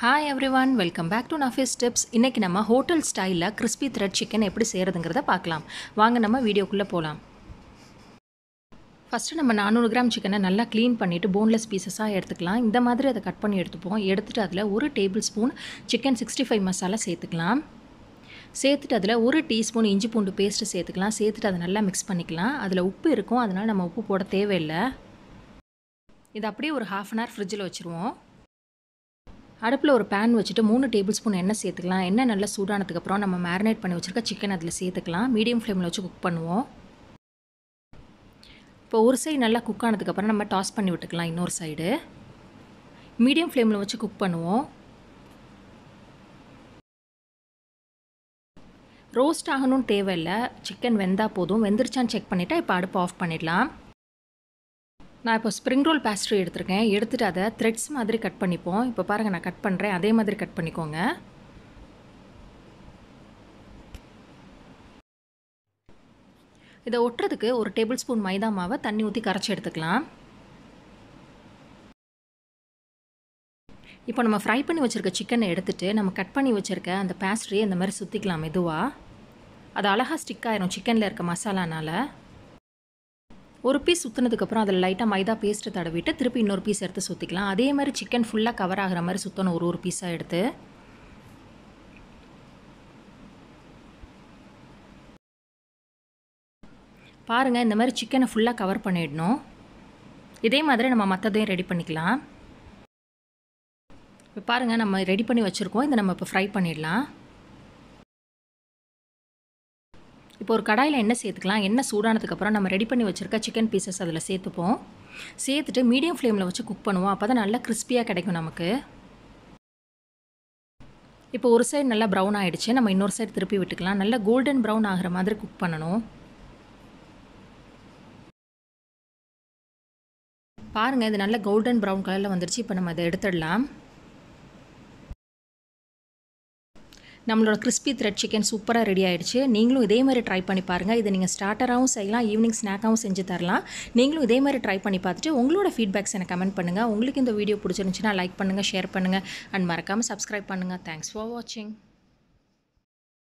hi every welcome back to Nafees tips இன்றைக்கி நம்ம hotel ஸ்டைலில் கிறிஸ்பி த்ரெட் சிக்கன் எப்படி செய்கிறதுங்கிறத பார்க்கலாம் வாங்க நம்ம வீடியோக்குள்ளே போகலாம் ஃபஸ்ட்டு நம்ம நானூறு கிராம் சிக்கனை நல்லா க்ளீன் பண்ணிவிட்டு போன்லெஸ் பீசஸாக எடுத்துக்கலாம் இந்த மாதிரி அதை கட் பண்ணி எடுத்துப்போம் எடுத்துகிட்டு அதில் ஒரு tablespoon chicken sixty five masala சேர்த்துக்கலாம் சேர்த்துட்டு அதில் ஒரு டீஸ்பூன் இஞ்சி பூண்டு பேஸ்ட்டு சேர்த்துக்கலாம் சேர்த்துட்டு அதை நல்லா மிக்ஸ் பண்ணிக்கலாம் அதில் உப்பு இருக்கும் அதனால் நம்ம உப்பு போட தேவையில்லை இது அப்படியே ஒரு ஹாஃப் அன் ஹவர் ஃப்ரிட்ஜில் வச்சுருவோம் அடுப்பில் ஒரு பேன் வச்சுட்டு மூணு டேபிள் ஸ்பூன் எண்ணெய் சேர்த்துக்கலாம் எண்ணெய் நல்லா சூடானதுக்கப்புறம் நம்ம மேரினேட் பண்ணி வச்சுருக்க சிக்கன் அதில் சேர்த்துக்கலாம் மீடியம் ஃப்ளேமில் வச்சு குக் பண்ணுவோம் இப்போ ஒரு சைடு நல்லா குக் ஆனதுக்கப்புறம் நம்ம டாஸ் பண்ணி விட்டுக்கலாம் இன்னொரு சைடு மீடியம் ஃப்ளேமில் வச்சு குக் பண்ணுவோம் ரோஸ்ட் ஆகணும்னு தேவையில்லை சிக்கன் வெந்தால் போதும் வெந்துருச்சான்னு செக் பண்ணிவிட்டு இப்போ அடுப்பு ஆஃப் பண்ணிடலாம் நான் இப்போ ஸ்ப்ரிங் ரோல் பேஸ்ட்ரி எடுத்திருக்கேன் எடுத்துகிட்டு அதை த்ரெட்ஸ் மாதிரி கட் பண்ணிப்போம் இப்போ பாருங்கள் நான் கட் பண்ணுறேன் அதே மாதிரி கட் பண்ணிக்கோங்க இதை ஒட்டுறதுக்கு ஒரு டேபிள் ஸ்பூன் மைதா மாவை தண்ணி ஊற்றி கரைச்சி எடுத்துக்கலாம் இப்போ நம்ம ஃப்ரை பண்ணி வச்சுருக்க சிக்கனை எடுத்துகிட்டு நம்ம கட் பண்ணி வச்சுருக்க அந்த பேஸ்ட்ரியை இந்த மாதிரி சுற்றிக்கலாம் மெதுவாக அது அழகாக ஸ்டிக் ஆயிரும் சிக்கனில் இருக்க மசாலானால் ஒரு பீஸ் சுற்றினதுக்கப்புறம் அதில் லைட்டாக மைதா பேஸ்ட்டு தடவிட்டு திருப்பி இன்னொரு பீஸ் எடுத்து சுற்றிக்கலாம் அதே மாதிரி சிக்கன் ஃபுல்லாக கவர் ஆகிற மாதிரி சுற்றணும் ஒரு ஒரு பீஸாக எடுத்து பாருங்கள் இந்த மாதிரி சிக்கனை ஃபுல்லாக கவர் பண்ணிடணும் இதே மாதிரி நம்ம மற்றதையும் ரெடி பண்ணிக்கலாம் இப்போ பாருங்கள் நம்ம ரெடி பண்ணி வச்சுருக்கோம் இதை நம்ம இப்போ ஃப்ரை பண்ணிடலாம் இப்போ ஒரு கடாயில் எண்ணெய் சேர்த்துக்கலாம் எண்ணெய் சூடானதுக்கப்புறம் நம்ம ரெடி பண்ணி வச்சுருக்க சிக்கன் பீசஸ் அதில் சேர்த்துப்போம் சேர்த்துட்டு மீடியம் ஃப்ளேமில் வச்சு குக் பண்ணுவோம் அப்போ தான் நல்லா கிறிஸ்பியாக கிடைக்கும் நமக்கு இப்போ ஒரு சைடு நல்லா ப்ரௌன் ஆகிடுச்சு நம்ம இன்னொரு சைடு திருப்பி விட்டுக்கலாம் நல்லா கோல்டன் ப்ரௌன் ஆகிற மாதிரி குக் பண்ணணும் பாருங்கள் இது நல்ல கோல்டன் ப்ரௌன் கலரில் வந்துடுச்சு இப்போ நம்ம அதை எடுத்துடலாம் நம்மளோட கிறிஸ்பி த்ரெட் சிக்கன் சூப்பராக ரெடி ஆகிடுச்சு நீங்களும் இதே மாதிரி ட்ரை பண்ணி பாருங்கள் இதை நீங்கள் ஸ்டார்டராகவும் செய்யலாம் ஈவினிங் ஸ்நாக்காகவும் செஞ்சு தரலாம் நீங்களும் இதே மாதிரி ட்ரை பண்ணி பார்த்துட்டு உங்களோட ஃபீட்பேக்ஸ் எனக்கு கமெண்ட் பண்ணுங்கள் உங்களுக்கு இந்த வீடியோ பிடிச்சிருந்துச்சுன்னா லைக் பண்ணுங்கள் ஷேர் பண்ணுங்கள் அண்ட் மறக்காமல் சப்ஸ்கிரைப் பண்ணுங்கள் தேங்க்ஸ் ஃபார் வாட்சிங்